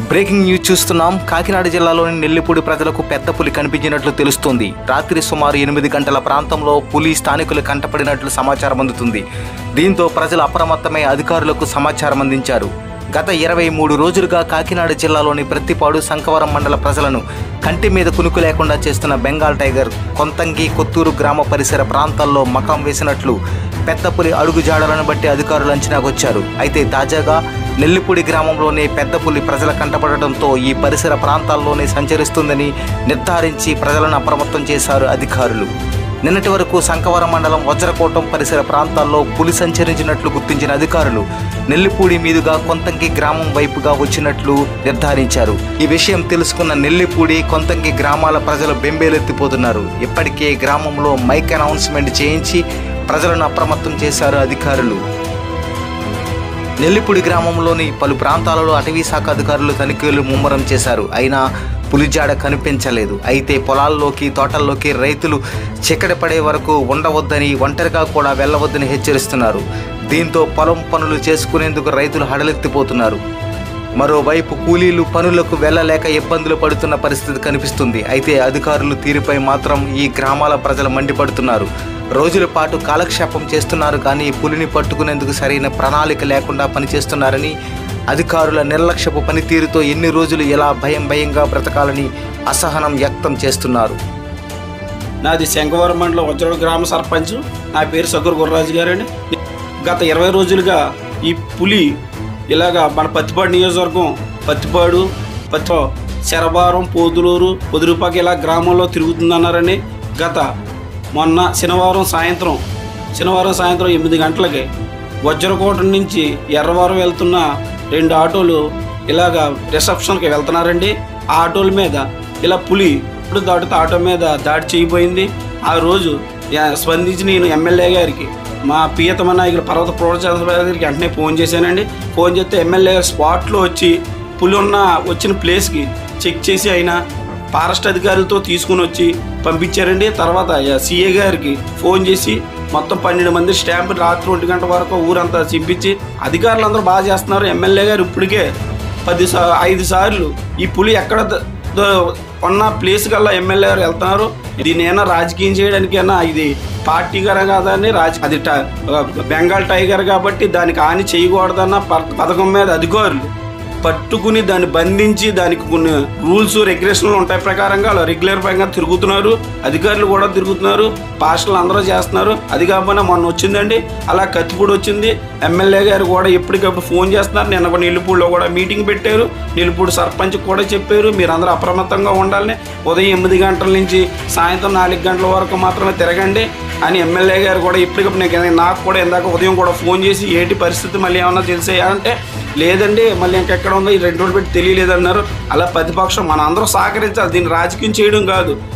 breaking news చూస్తున్నాం కాకినాడ జిల్లాలోని నెల్లిపూడి ప్రజలకు పెద్ద పులి కనిపించినట్లు తెలుస్తోంది రాత్రి సుమారు ఎనిమిది గంటల ప్రాంతంలో పులి స్థానికులు కంటపడినట్లు సమాచారం అందుతుంది దీంతో ప్రజలు అప్రమత్తమై అధికారులకు సమాచారం అందించారు గత ఇరవై మూడు రోజులుగా కాకినాడ జిల్లాలోని ప్రత్తిపాడు శంకవరం మండల ప్రజలను కంటి మీద కునుకు లేకుండా చేస్తున్న బెంగాల్ టైగర్ కొంతంగి కొత్తూరు గ్రామ పరిసర ప్రాంతాల్లో మకాం వేసినట్లు పెద్ద పులి అడుగు జాడలను బట్టి అధికారులు అంచనాకు వచ్చారు అయితే తాజాగా నెల్లిపూడి గ్రామంలోనే పెద్ద పులి ప్రజల కంటపడటంతో ఈ పరిసర ప్రాంతాల్లోనే సంచరిస్తుందని నిర్ధారించి ప్రజలను అప్రమత్తం చేశారు అధికారులు నిన్నటి వరకు శంకవరం మండలం వజ్రకోటం పరిసర ప్రాంతాల్లో పులి సంచరించినట్లు గుర్తించిన అధికారులు నెల్లిపూడి మీదుగా కొంతంగి గ్రామం వైపుగా వచ్చినట్లు నిర్ధారించారు ఈ విషయం తెలుసుకున్న నెల్లిపూడి కొంతంగి గ్రామాల ప్రజలు బెంబేలెత్తిపోతున్నారు ఇప్పటికే గ్రామంలో మైక్ అనౌన్స్మెంట్ చేయించి ప్రజలను అప్రమత్తం చేశారు అధికారులు నెల్లిపూడి గ్రామంలోని పలు ప్రాంతాలలో అటవీ శాఖ అధికారులు తనిఖీలు ముమ్మరం చేశారు అయినా పులిజాడ కనిపించలేదు అయితే పొలాల్లోకి తోటల్లోకి రైతులు చిక్కడి పడే వరకు ఉండవద్దని ఒంటరిగా కూడా వెళ్ళవద్దని హెచ్చరిస్తున్నారు దీంతో పొలం పనులు చేసుకునేందుకు రైతులు హడలెత్తిపోతున్నారు మరోవైపు కూలీలు పనులకు వెళ్ళలేక ఇబ్బందులు పడుతున్న పరిస్థితి కనిపిస్తుంది అయితే అధికారులు తీరుపై మాత్రం ఈ గ్రామాల ప్రజలు మండిపడుతున్నారు రోజుల పాటు కాలక్షేపం చేస్తున్నారు కానీ పులిని పట్టుకునేందుకు సరైన ప్రణాళిక లేకుండా పనిచేస్తున్నారని అధికారుల నిర్లక్ష్యపు పనితీరుతో ఎన్ని రోజులు ఎలా భయం భయంగా బ్రతకాలని అసహనం వ్యక్తం చేస్తున్నారు నాది శంకవరం మండలం వజ్రడు గ్రామ సర్పంచ్ నా పేరు సగురు గుర్రాజు గారండి గత ఇరవై రోజులుగా ఈ పులి ఇలాగా మన పత్తిపాడు నియోజకవర్గం పత్తిపాడు పత్తి శరభారం పోదులూరు పొదురుపాక ఇలా గ్రామంలో తిరుగుతుందన్నారని గత మొన్న శనివారం సాయంత్రం శనివారం సాయంత్రం ఎనిమిది గంటలకి వజ్రకోట నుంచి ఎర్రవారం వెళ్తున్న రెండు ఆటోలు ఇలాగా రిసెప్షన్కి వెళ్తున్నారండి ఆ ఆటోల మీద ఇలా పులి ఇప్పుడు దాటితో ఆటో మీద దాడి చేయబోయింది ఆ రోజు యా- స్పందించి నేను ఎమ్మెల్యే గారికి మా ప్రియతమ నాయకులు పర్వత ప్రోత్సాహ గారికి వెంటనే ఫోన్ చేశానండి ఫోన్ చేస్తే ఎమ్మెల్యే గారు స్పాట్లో వచ్చి పులి ఉన్న వచ్చిన ప్లేస్కి చెక్ చేసి ఆయన ఫారెస్ట్ అధికారులతో తీసుకుని వచ్చి పంపించారండి తర్వాత సీఏ గారికి ఫోన్ చేసి మొత్తం పన్నెండు మంది స్టాంప్ రాత్రి ఒంటి గంట వరకు ఊరంతా చింపించి అధికారులు అందరూ బాగా చేస్తున్నారు ఎమ్మెల్యే గారు ఇప్పటికే పది సా ఐదు సార్లు ఈ పులి ఎక్కడ ద- ద- ఉన్న ప్లేస్ కల్లా ఎమ్మెల్యే గారు వెళ్తున్నారు దీన్ని ఏమైనా రాజకీయం చేయడానికైనా ఇది పార్టీ గారు కాదని రాజ అది ట- బెంగాల్ టైగర్ కాబట్టి దానికి హాని చేయకూడదన్న ప- పథకం మీద అధికారులు పట్టుకుని దాన్ని బంధించి దానికి కొన్ని రూల్స్ రెగ్యులేషన్లు ఉంటాయి ప్రకారంగా అలా రెగ్యులర్ పరంగా తిరుగుతున్నారు అధికారులు కూడా తిరుగుతున్నారు పాస్టర్లు అందరూ చేస్తున్నారు అది కాకపోయినా మొన్న వచ్చిందండి అలా కత్తిపూడి వచ్చింది ఎమ్మెల్యే గారు కూడా ఎప్పటికప్పుడు ఫోన్ చేస్తున్నారు నిన్న కూడా నిలుపూడిలో కూడా మీటింగ్ పెట్టారు నిలుపూడి సర్పంచ్ కూడా చెప్పారు మీరు అందరూ అప్రమత్తంగా ఉండాలని ఉదయం ఎనిమిది గంటల నుంచి సాయంత్రం నాలుగు గంటల వరకు మాత్రమే తిరగండి అని ఎమ్మెల్యే గారు కూడా ఎప్పటికప్పుడు నేను నాకు కూడా ఇందాక ఉదయం కూడా ఫోన్ చేసి ఏంటి పరిస్థితి మళ్ళీ ఏమన్నా తెలిసాయా అంటే లేదండి మళ్ళీ ఇంకెక్కడ ఉందో ఈ రెండు రోజులు పెట్టి తెలియలేదన్నారు అలా ప్రతిపక్షం మన అందరూ సహకరించాలి దీన్ని రాజకీయం చేయడం కాదు